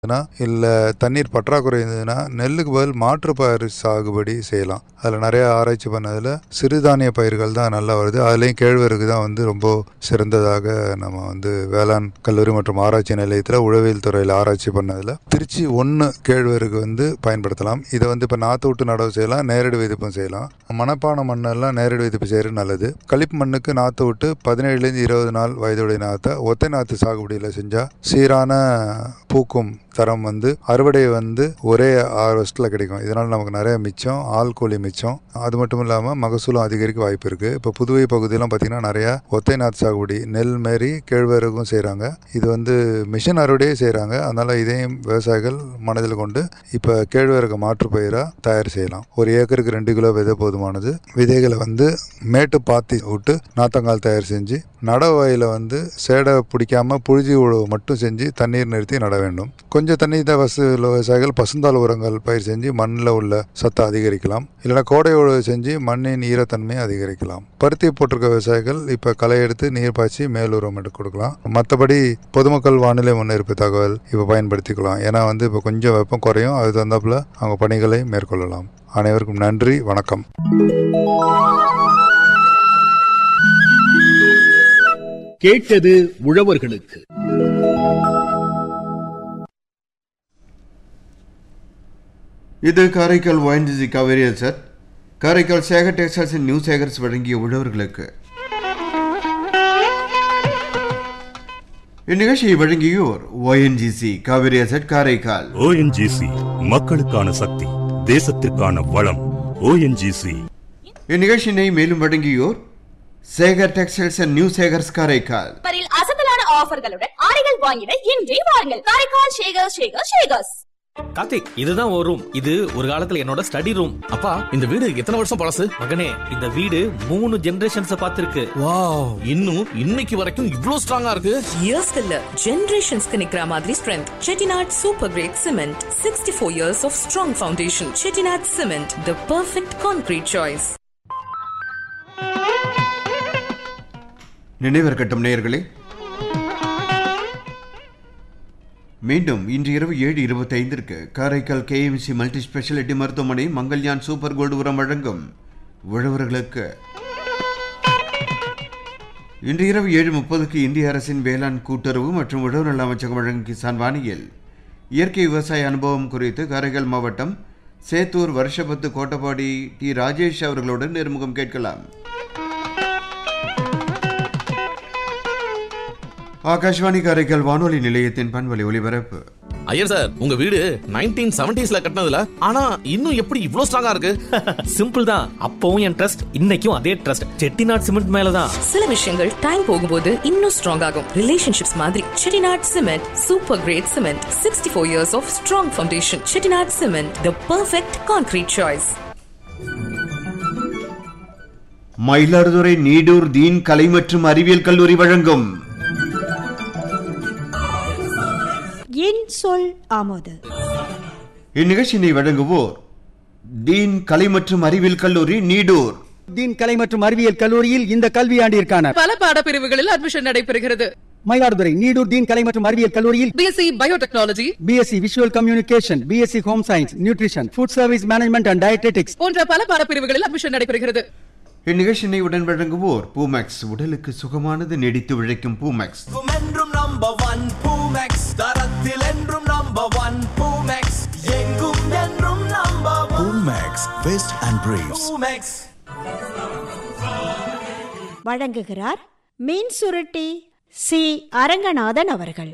இருந்ததுன்னா இல்லை தண்ணீர் பற்றாக்குறை இருந்ததுன்னா நெல்லுக்கு பதில் மாற்று பயிர் சாகுபடி செய்யலாம் அதில் நிறைய ஆராய்ச்சி பண்ணதில் சிறுதானிய பயிர்கள் தான் நல்லா வருது அதுலேயும் கேழ்வரகு தான் வந்து ரொம்ப சிறந்ததாக நம்ம வந்து வேளாண் கல்லூரி மற்றும் ஆராய்ச்சி நிலையத்தில் உழவியல் துறையில் ஆராய்ச்சி பண்ணதில் திருச்சி ஒன்று கேழ்வரகு வந்து பயன்படுத்தலாம் இதை வந்து இப்போ நாற்று விட்டு நடவு செய்யலாம் நேரடி விதிப்பும் செய்யலாம் மணப்பான மண்ணெல்லாம் நேரடி விதிப்பு செய்கிறது நல்லது களிப்பு மண்ணுக்கு நாற்று விட்டு பதினேழுலேருந்து இருபது நாள் வயதுடைய நாற்றை ஒத்தை நாற்று சாகுபடியில் செஞ்சால் சீரான பூக்கும் தரம் வந்து அறுவடை வந்து ஒரே ஹார்வெஸ்ட்டில் கிடைக்கும் இதனால் நமக்கு நிறைய மிச்சம் ஆள் கூலி மிச்சம் அது மட்டும் இல்லாமல் மகசூலும் அதிகரிக்க வாய்ப்பு இருக்குது இப்போ புதுவை பகுதியெல்லாம் பார்த்திங்கன்னா நிறையா ஒத்தை நாற்று சாகுபடி நெல் மாரி கேழ்வரகும் செய்கிறாங்க இது வந்து மிஷின் அறுவடையே செய்கிறாங்க அதனால் இதையும் விவசாயிகள் மனதில் கொண்டு இப்போ கேழ்வரகு மாற்று பயிராக தயார் செய்யலாம் ஒரு ஏக்கருக்கு ரெண்டு கிலோ விதை போதுமானது விதைகளை வந்து மேட்டு பாத்தி விட்டு நாத்தங்கால் தயார் செஞ்சு நடவயில வந்து சேடை பிடிக்காம புழுதி உழவு மட்டும் செஞ்சு தண்ணீர் நிறுத்தி நட வேண்டும் கொஞ்சம் தண்ணி தான் வசதி உள்ள விவசாயிகள் பசுந்தாள் உரங்கள் பயிர் செஞ்சு மண்ணில் உள்ள சத்தை அதிகரிக்கலாம் இல்லைன்னா கோடை உழவு செஞ்சு மண்ணின் ஈரத்தன்மையை அதிகரிக்கலாம் பருத்தி போட்டிருக்க விவசாயிகள் இப்போ களை எடுத்து நீர் பாய்ச்சி மேலுரம் எடுத்து கொடுக்கலாம் மற்றபடி பொதுமக்கள் வானிலை முன்னெடுப்பு தகவல் இப்போ பயன்படுத்திக்கலாம் ஏன்னா வந்து இப்போ கொஞ்சம் வெப்பம் குறையும் அது தகுந்தாப்புல அவங்க பணிகளை மேற்கொள்ளலாம் அனைவருக்கும் நன்றி வணக்கம் கேட்டது உழவர்களுக்கு இது காரைக்கால் ஒயின்டிசி காவேரியல் சார் காரைக்கால் சேகர் டெக்ஸ்டைல்ஸின் நியூ சேகர்ஸ் வழங்கிய உழவர்களுக்கு இந்நிகழ்ச்சியை வழங்கியோர் ONGC Kaveri asset Karaikal ONGC மக்களுக்கான சக்தி தேசத்திற்கான வளம் ஓஎன்ஜிசி இந்நிகழ்ச்சியினை மேலும் வழங்கியோர் Sekar textiles and new Sekars Karaikal வரில் அசத்தலான ஆஃபர்களுடன் ஆடைகள் வாங்கிட இன்றே வாருங்கள் காரைக்கால் ஷேகர் ஷேகர் ஷேகர்ஸ் கார்த்திக் இதுதான் ஒரு ரூம் இது ஒரு காலத்துல என்னோட ஸ்டடி ரூம் அப்பா இந்த வீடு எத்தனை வருஷம் பழசு மகனே இந்த வீடு மூணு ஜெனரேஷன்ஸ் பார்த்திருக்கு வாவ் இன்னும் இன்னைக்கு வரைக்கும் இவ்ளோ ஸ்ட்ராங்கா இருக்கு இயர்ஸ்க்கு இல்ல ஜெனரேஷன்ஸ்க்கு நிக்கிற மாதிரி strength Chettinad super grade cement sixty four years of strong foundation Chettinad cement the perfect concrete choice நினைவிருக்கட்டும் நேயர்களே மீண்டும் இன்று இரவு ஏழு இருபத்தி ஐந்திற்கு காரைக்கால் கேஎம்சி மல்டி ஸ்பெஷாலிட்டி மருத்துவமனை மங்கள்யான் சூப்பர் கோல்டு உரம் வழங்கும் உழவர்களுக்கு இன்று இரவு ஏழு முப்பதுக்கு இந்திய அரசின் வேளாண் கூட்டுறவு மற்றும் உழவு நல அமைச்சகம் வழங்கும் கிசான் வாணியில் இயற்கை விவசாய அனுபவம் குறித்து காரைக்கால் மாவட்டம் சேத்தூர் வருஷபத்து கோட்டப்பாடி டி ராஜேஷ் அவர்களுடன் நேர்முகம் கேட்கலாம் ஆகாஷ்வாணி காரைக்கால் வானொலி நிலையத்தின் பண்பலை ஒலிபரப்பு ஐயர் சார் உங்க வீடு நைன்டீன் செவன்டிஸ்ல கட்டினதுல ஆனா இன்னும் எப்படி இவ்ளோ ஸ்ட்ராங்கா இருக்கு சிம்பிள் தான் அப்பவும் என் ட்ரஸ்ட் இன்னைக்கும் அதே ட்ரஸ்ட் செட்டிநாட் சிமெண்ட் மேலதான் சில விஷயங்கள் டைம் போகும்போது இன்னும் ஸ்ட்ராங் ஆகும் ரிலேஷன்ஷிப்ஸ் மாதிரி Chettinad cement super grade cement sixty four years of strong foundation Chettinad cement the perfect concrete choice Mayiladuthurai Needur Deen கலை மற்றும் அறிவியல் கல்லூரி வழங்கும் என் சொல் ஆமோது இந்நிகழ்ச்சியினை வழங்குவோர் தீன் கலை மற்றும் அறிவியல் கல்லூரி நீடூர் தீன் கலை மற்றும் அறிவியல் கல்லூரியில் இந்த கல்வியாண்டிற்கான பல பாடப்பிரிவுகளில் அட்மிஷன் நடைபெறுகிறது மயிலாடுதுறை நீடூர் தீன் கலை மற்றும் அறிவியல் கல்லூரியில் BSc biotechnology BSc visual communication BSc home science nutrition food service management and dietetics போன்ற பல பாடப்பிரிவுகளில் அட்மிஷன் நடைபெறுகிறது இந்நிகழ்ச்சியினை உடன் வழங்குவோர் பூமேக்ஸ் உடலுக்கு சுகமானது நீடித்து உழைக்கும் பூமேக்ஸ் என்றும் நம்பர் ஒன் பூமெக்ஸ் தரத்தில் என்றும் நம்பர் ஒன் பூமெக்ஸ் எங்கும் என்றும் number Poomex vest and briefs Poomex வழங்குகிறார் மீன் சுருட்டி சி அரங்கநாதன் அவர்கள்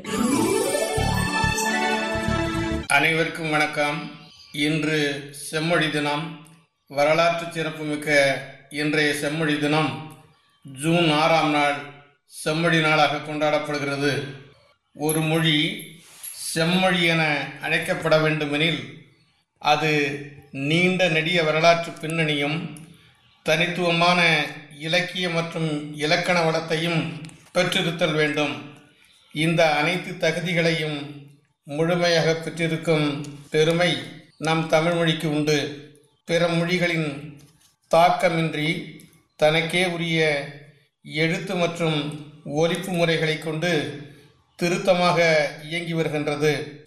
அனைவருக்கும் வணக்கம் இன்று செம்மொழி தினம் வரலாற்று சிறப்புமிக்க இன்றைய செம்மொழி தினம் ஜூன் ஆறாம் நாள் செம்மொழி நாளாக கொண்டாடப்படுகிறது ஒரு மொழி செம்மொழி என அழைக்கப்பட வேண்டுமெனில் அது நீண்ட நெடிய வரலாற்று பின்னணியும் தனித்துவமான இலக்கிய மற்றும் இலக்கண வளத்தையும் பெற்றிருத்தல் வேண்டும் இந்த அனைத்து தகுதிகளையும் முழுமையாக பெற்றிருக்கும் பெருமை நம் தமிழ் மொழிக்கு உண்டு பிற மொழிகளின் தாக்கமின்றி தனக்கே உரிய எழுத்து மற்றும் ஒலிப்பு முறைகளை கொண்டு திருத்தமாக இயங்கி வருகின்றது